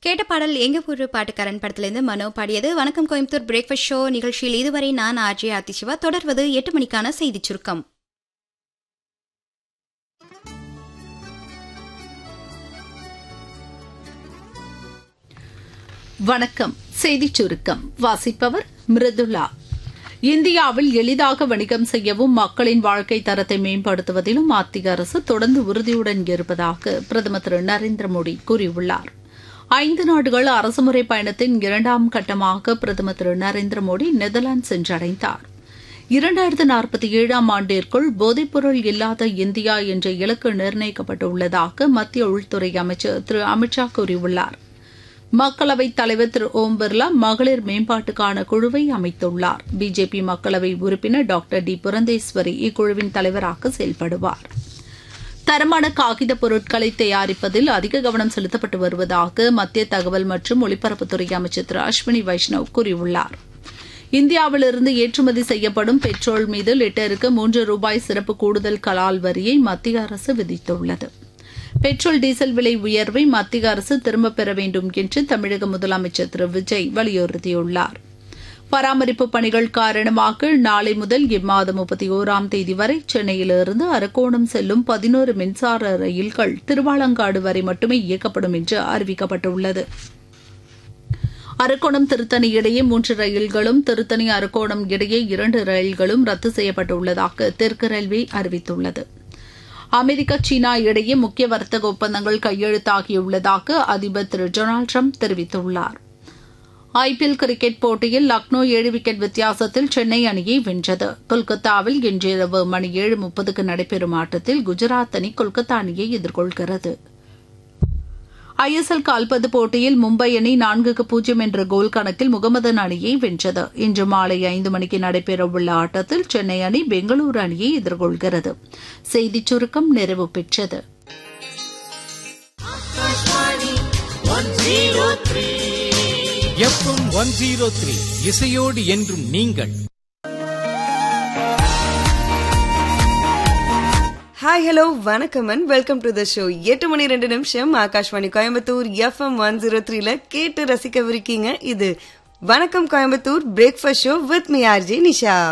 கேட்ட பாடல் எங்க ஊரு பாட்டுக்காரன் படத்திலிருந்து மனோ பாடியது வணக்கம் கோயம்புத்தூர் பிரேக்ஃபாஸ்ட் ஷோ நிகழ்ச்சியில் இதுவரை நான் ஆர்ஜே ஆதிசிவா தொடர்வது எட்டு மணிக்கான செய்திச் சுருக்கம் வணக்கம் செய்திச் சுருக்கம் வாசிப்பவர் மிருதுளா இந்தியாவில் எளிதாக வணிகம் செய்யவும் மக்களின் வாழ்க்கை தரத்தை மேம்படுத்துவதிலும் மத்திய அரசு தொடர்ந்து உறுதியுடன் இருப்பதாக பிரதமர் திரு நரேந்திர மோடி கூறியுள்ளார் ஐந்து நாடுகள் அரசுமுறை பயணத்தின் இரண்டாம் கட்டமாக பிரதமர் திரு நரேந்திர மோடி நெதர்லாந்து சென்றடைந்தார் இரண்டாயிரத்து நாற்பத்தி ஏழாம் ஆண்டிற்குள் போதைப்பொருள் இல்லாத இந்தியா என்ற இலக்கு நிர்ணயிக்கப்பட்டுள்ளதாக மத்திய உள்துறை அமைச்சர் திரு அமித்ஷா கூறியுள்ளார் மக்களவைத் தலைவர் திரு ஓம் பிர்லா மகளிர் மேம்பாட்டுக்கான குழுவை அமைத்துள்ளார் பிஜேபி மக்களவை உறுப்பினர் டாக்டர் டி புரந்தேஸ்வரி இக்குழுவின் தலைவராக செயல்படுவார் தரமான காகித பொருட்களை தயாரிப்பதில் அதிக கவனம் செலுத்தப்பட்டு வருவதாக மத்திய தகவல் மற்றும் ஒலிபரப்புத்துறை அமைச்சர் திரு அஸ்வினி வைஷ்ணவ் கூறியுள்ளார் இந்தியாவிலிருந்து ஏற்றுமதி செய்யப்படும் பெட்ரோல் மீது லிட்டருக்கு மூன்று ரூபாய் சிறப்பு கூடுதல் கலால் வரியை மத்திய அரசு விதித்துள்ளது பெட்ரோல் டீசல் விலை உயர்வை மத்திய அரசு திரும்பப் பெற வேண்டும் என்று தமிழக முதலமைச்சர் திரு விஜய் வலியுறுத்தியுள்ளார் பராமரிப்பு பணிகள் காரணமாக நாளை முதல் இம்மாதம் முப்பத்தி ஓராம் தேதி வரை சென்னையிலிருந்து அரக்கோணம் செல்லும் பதினோரு மின்சார ரயில்கள் திருவாலங்காடு வரை மட்டுமே இயக்கப்படும் என்று அறிவிக்கப்பட்டுள்ளது அரக்கோணம் திருத்தணி இடையே மூன்று ரயில்களும் திருத்தணி அரக்கோணம் இடையே இரண்டு ரயில்களும் ரத்து செய்யப்பட்டுள்ளதாக தெற்கு ரயில்வே அறிவித்துள்ளது அமெரிக்கா சீனா இடையே முக்கிய வர்த்தக ஒப்பந்தங்கள் கையெழுத்தாகியுள்ளதாக அதிபர் திரு டொனால்டு ட்ரம்ப் தெரிவித்துள்ளார் ஐபிஎல் கிரிக்கெட் போட்டியில் லக்னோ ஏழு விக்கெட் வித்தியாசத்தில் சென்னை அணியை வென்றது கொல்கத்தாவில் இன்றிரவு மணி ஏழு முப்பதுக்கு நடைபெறும் ஆட்டத்தில் குஜராத் அணி கொல்கத்தா அணியை எதிர்கொள்கிறது ஐஎஸ்எல் கால்பந்து போட்டியில் மும்பை அணி நான்குக்கு பூஜ்ஜியம் என்ற கோல் கணக்கில் முகமதன் அணியை வென்றது இன்று மாலை ஐந்து மணிக்கு நடைபெறவுள்ள ஆட்டத்தில் சென்னை அணி பெங்களூரு அணியை எதிர்கொள்கிறது செய்திச் சுருக்கம் நிறைவு பெற்றது எஃப்எம் ஒன் ஜீரோ த்ரீ இசையோடு என்றும் நீங்கள் ஹாய் ஹலோ வணக்கம் and welcome to the show எட்டு மணி ரெண்டு நிமிஷம் Akashvani Coimbatore FM one zero த்ரீல கேட்டு ரசிக்கவிருக்கீங்க இது வணக்கம் Coimbatore breakfast show with me R J Nisha